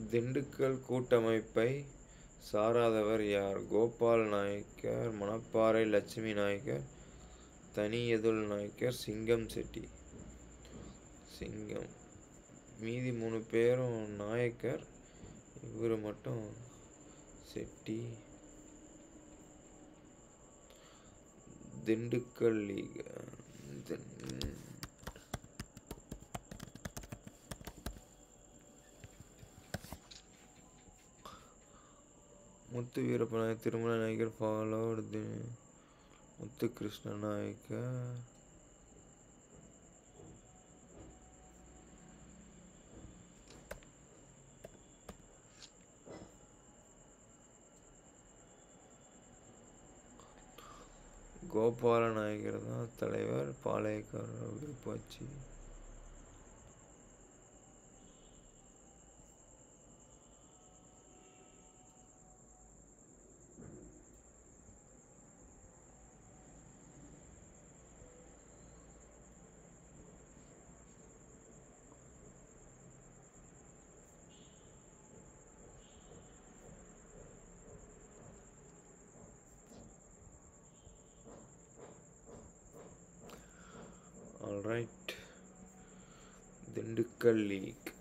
திண்டுக்கல் கூட்டமைப்பை சாராதவர் யார் கோபால் நாயக்கர் மணப்பாறை லட்சுமி நாயக்கர் தனியதுல் நாயக்கர் சிங்கம் செட்டி சிங்கம் மீதி மூணு பேரும் நாயக்கர் இவர் மட்டும் செட்டி திண்டுக்கல் லீக் திண்- முத்து வீரப்ப நாயக்கர் திருமல நாயக்கர் ஃபாலோடு முத்து கிருஷ்ண நாயக்கர் கோபால நாயகர் தான் தலைவர் பாளையக்காரர் விருப்பாச்சி ஆல்ரைட் திண்டுக்கல் லீக்